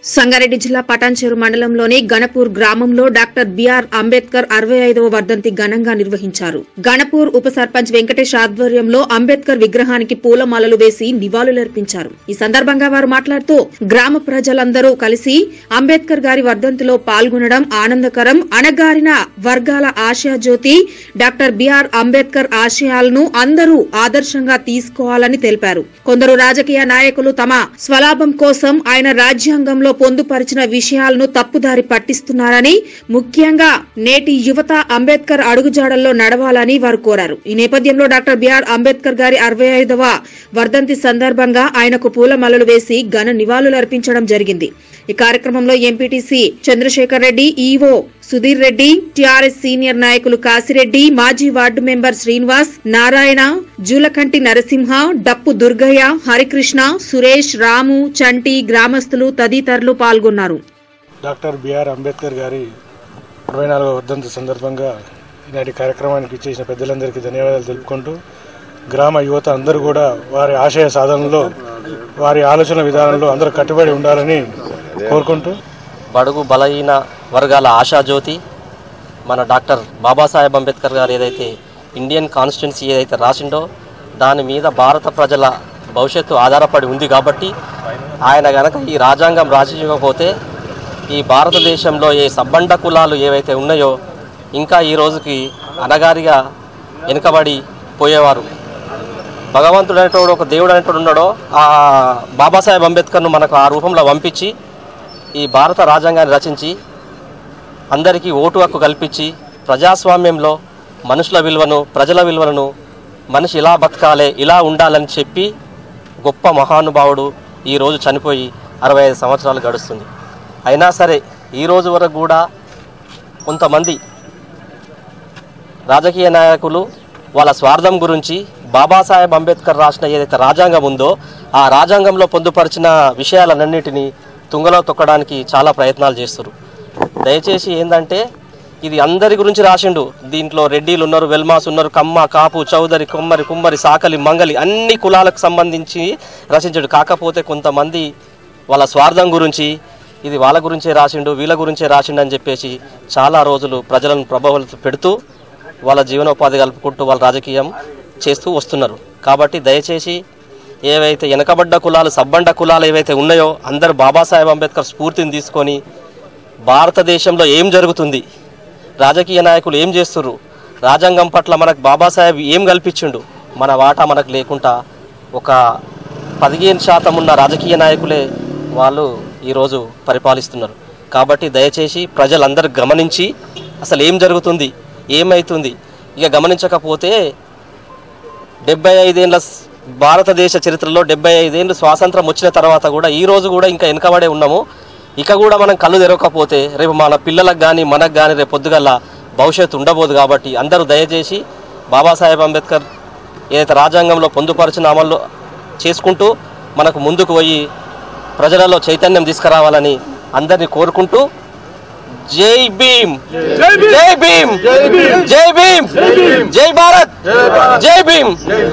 సంగారెడ్డి జిల్లా పటాన్చేరు మండలంలోని గణపూర్ గ్రామంలో డాక్టర్ బిఆర్ అంబేద్కర్ అరవై ఐదవ వర్ధంతి ఘనంగా నిర్వహించారు గణపూర్ ఉప సర్పంచ్ వెంకటేష్ ఆధ్వర్యంలో అంబేద్కర్ విగ్రహానికి పూలమాలలు వేసి నివాళులర్పించారు ఈ సందర్భంగా వారు మాట్లాడుతూ గ్రామ ప్రజలందరూ కలిసి అంబేద్కర్ గారి వర్ధంతిలో పాల్గొనడం ఆనందకరం అణగారిన వర్గాల ఆశయాజ్యోతి డాక్టర్ బిఆర్ అంబేద్కర్ ఆశయాలను అందరూ ఆదర్శంగా తీసుకోవాలని తెలిపారు కొందరు రాజకీయ నాయకులు తమ స్వలాభం కోసం ఆయన రాజ్యాంగంలో పొందుపరిచిన విషయాలను తప్పుదారి పట్టిస్తున్నారని ముఖ్యంగా నేటి యువత అంబేద్కర్ అడుగుజాడల్లో నడవాలని వారు కోరారు ఈ నేపథ్యంలో డాక్టర్ బిఆర్ అంబేద్కర్ గారి అరవై ఐదవ వర్ధంతి సందర్భంగా ఆయనకు పూలమాలలు వేసి ఘన నివాళులర్పించడం జరిగింది ఈ కార్యక్రమంలో MPTC Chandrashekar Reddy EO Sudheer Reddy TRS senior నాయకులు కాసిరెడ్డి మాజీ వార్డు మెంబర్ శ్రీనివాస్ నారాయణ జూలకంటి నరసింహ డప్పు దుర్గయ్య హరికృష్ణ సురేష్ రాము చంటి గ్రామస్తులు తదితరులు పాల్గొన్నారు డాక్టర్ బిఆర్ అంబేద్కర్ గారి అరవై నాలుగవ వర్ధంతి సందర్భంగా ఈనాటి కార్యక్రమానికి ఇచ్చేసిన పెద్దలందరికీ ధన్యవాదాలు తెలుపుకుంటూ గ్రామ యువత అందరూ కూడా వారి ఆశయ సాధనలో వారి ఆలోచన విధానంలో అందరూ కట్టుబడి ఉండాలని కోరుకుంటూ బడుగు బలహీన వర్గాల ఆశాజ్యోతి మన డాక్టర్ బాబాసాహెబ్ అంబేద్కర్ గారు ఏదైతే ఇండియన్ కాన్స్టిట్యున్సీ ఏదైతే రాసిండో దాని మీద భారత ప్రజల భవిష్యత్తు ఆధారపడి ఉంది కాబట్టి ఆయన గనక ఈ రాజ్యాంగం రాసివ్వకపోతే ఈ భారతదేశంలో ఏ సబ్బండ కులాలు ఏవైతే ఉన్నాయో ఇంకా ఈ రోజుకి అనగారిగా వెనుకబడి పోయేవారు భగవంతుడు అనేటోడు ఒక దేవుడు అనేటోడు ఉన్నాడో ఆ బాబాసాహెబ్ అంబేద్కర్ను మనకు ఆ రూపంలో పంపించి ఈ భారత రాజ్యాంగాన్ని రచించి అందరికీ ఓటు హక్కు కల్పించి ప్రజాస్వామ్యంలో మనుషుల విలువను ప్రజల విలువలను మనిషి ఇలా బతకాలే ఇలా ఉండాలని చెప్పి గొప్ప మహానుభావుడు ఈరోజు చనిపోయి అరవై ఐదు సంవత్సరాలు గడుస్తుంది అయినా సరే ఈ రోజు వరకు కూడా కొంతమంది రాజకీయ నాయకులు వాళ్ళ స్వార్థం గురించి బాబాసాహెబ్ అంబేద్కర్ రాసిన ఏదైతే రాజ్యాంగం ఉందో ఆ రాజ్యాంగంలో పొందుపరిచిన విషయాలన్నింటినీ తుంగలో తొక్కడానికి చాలా ప్రయత్నాలు చేస్తారు దయచేసి ఏంటంటే ఇది అందరి గురించి రాసిండు దీంట్లో రెడ్డిలు ఉన్నారు వెల్మాస్ ఉన్నారు కమ్మ కాపు చౌదరి కొమ్మరి కుమ్మరి సాకలి మంగలి అన్ని కులాలకు సంబంధించి రచించాడు కాకపోతే కొంతమంది వాళ్ళ స్వార్థం గురించి ఇది వాళ్ళ గురించే రాసిండు వీళ్ళ గురించే రాసిండు అని చెప్పేసి చాలా రోజులు ప్రజలను ప్రభావితం పెడుతూ వాళ్ళ జీవనోపాధి కలుపుకుంటూ వాళ్ళ రాజకీయం చేస్తూ వస్తున్నారు కాబట్టి దయచేసి ఏవైతే వెనకబడ్డ కులాలు సబ్బండ కులాలు ఏవైతే ఉన్నాయో అందరూ బాబాసాహెబ్ అంబేద్కర్ స్ఫూర్తిని తీసుకొని భారతదేశంలో ఏం జరుగుతుంది రాజకీయ నాయకులు ఏం చేస్తుర్రు రాజ్యాంగం పట్ల మనకు బాబాసాహెబ్ ఏం కల్పించిండు మన వాటా మనకు లేకుండా ఒక పదిహేను శాతం ఉన్న రాజకీయ నాయకులే వాళ్ళు ఈరోజు పరిపాలిస్తున్నారు కాబట్టి దయచేసి ప్రజలందరూ గమనించి అసలు ఏం జరుగుతుంది ఏమవుతుంది ఇక గమనించకపోతే డెబ్బై ఐదేళ్ల స్- భారతదేశ చరిత్రలో డెబ్బై ఐదేళ్ళు స్వాతంత్రం వచ్చిన తర్వాత కూడా ఈ రోజు కూడా ఇంకా వెనకబడే ఉన్నాము ఇక కూడా మనం కళ్ళు తెరవకపోతే రేపు మన పిల్లలకు కానీ మనకు కానీ రేపు పొద్దుగల్లా భవిష్యత్తు ఉండబోదు కాబట్టి అందరూ దయచేసి బాబాసాహెబ్ అంబేద్కర్ ఏదైతే రాజ్యాంగంలో పొందుపరిచిన అమల్లో చేసుకుంటూ మనకు ముందుకు పోయి ప్రజలలో చైతన్యం తీసుకురావాలని అందరినీ కోరుకుంటూ జై భీమ్ జై భీమ్ జై భీమ్ జై భారత్ జై భీమ్